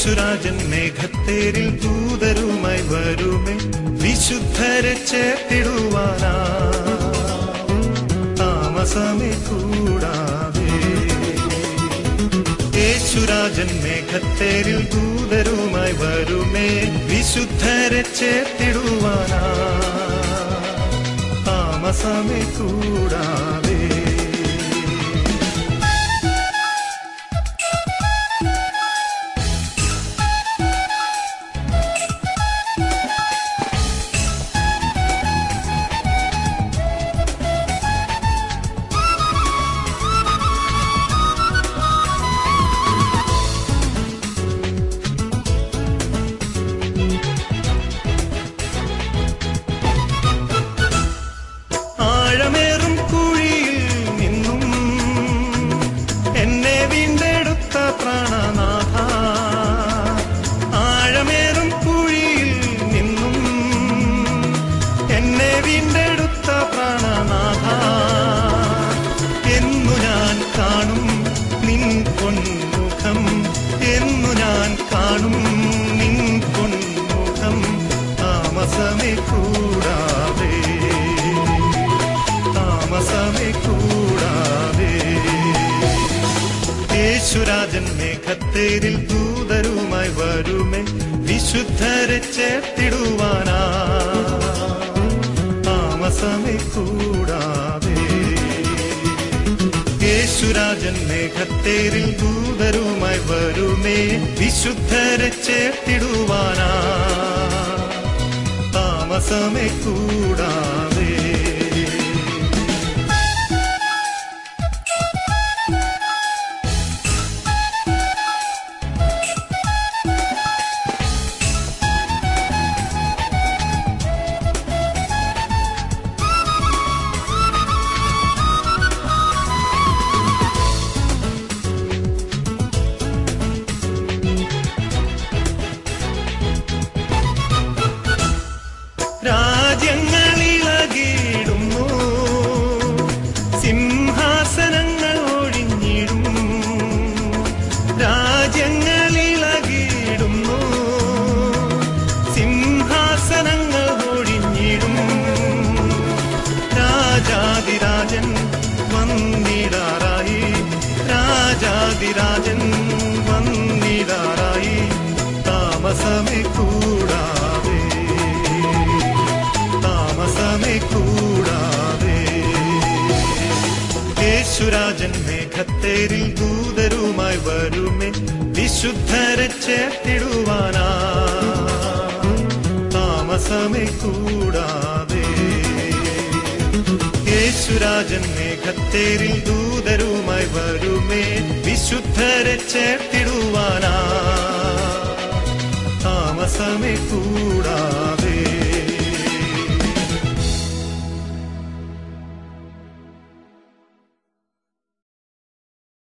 യേശുരാജൻ മേഘത്തേരിൽ ദൂതരുമായി വരുമേ വിശുദ്ധരെ ചേർത്തിടുവാനാ താമസമേ കൂടാതെ യേശുരാജൻ മേഘത്തേരിൽ ദൂതരുമായി വരുമേ വിശുദ്ധരെ ചേർത്തിടുവാനാ താമസമേ കൂടാതെ ആഴമേറും കുഴിയിൽ നിന്നും എന്നെ വീണ്ടെടുത്ത പ്രാണനാഥ ആഴമേറും കുഴിയിൽ നിന്നും എന്നെ വീണ്ടെടുത്ത പ്രാണനാഥ എന്നു ഞാൻ കാണും നിൻ പൊന്മുഖം എന്നു ഞാൻ കാണും നിൻ പൊന്മുഖം താമസമേ കൂടാതെ താമസമേ കൂടാതെ യേശുരാജൻ മേഘത്തേരിൽ ദൂതരുമായി വരുമേ വിശുദ്ധരെ ചേർത്തിടുവാനാ താമസമേ കൂടാതെ യേശുരാജൻ മേഘത്തേരിൽ ദൂതരുമായി വരുമേ വിശുദ്ധരെ ചേർത്തിടുവാനാ താമസമേ കൂടാതെ രാജ്യങ്ങളിളകിടുന്നു സിംഹാസനങ്ങൾ ഒഴിഞ്ഞിടും രാജ്യങ്ങളിളകിടുന്നു സിംഹാസനങ്ങൾ ഒഴിഞ്ഞിടും രാജാതിരാജൻ വന്നിടാറായി രാജാതിരാജൻ വന്നിടാറായി താമസമേ കൂടാതെ താമസമേ കൂടാതെ യേശുരാജൻ മേഘത്തേരിൽ ദൂതരുമായി വരുമേ വിശുദ്ധരെ ചേർത്തിടുവാനാ താമസമേ കൂടാതെ യേശുരാജൻ മേഘത്തേരിൽ ദൂതരുമായി വരുമേ വിശുദ്ധരെ ചേർത്തിടുവാനാ താമസമേ കൂടാതെ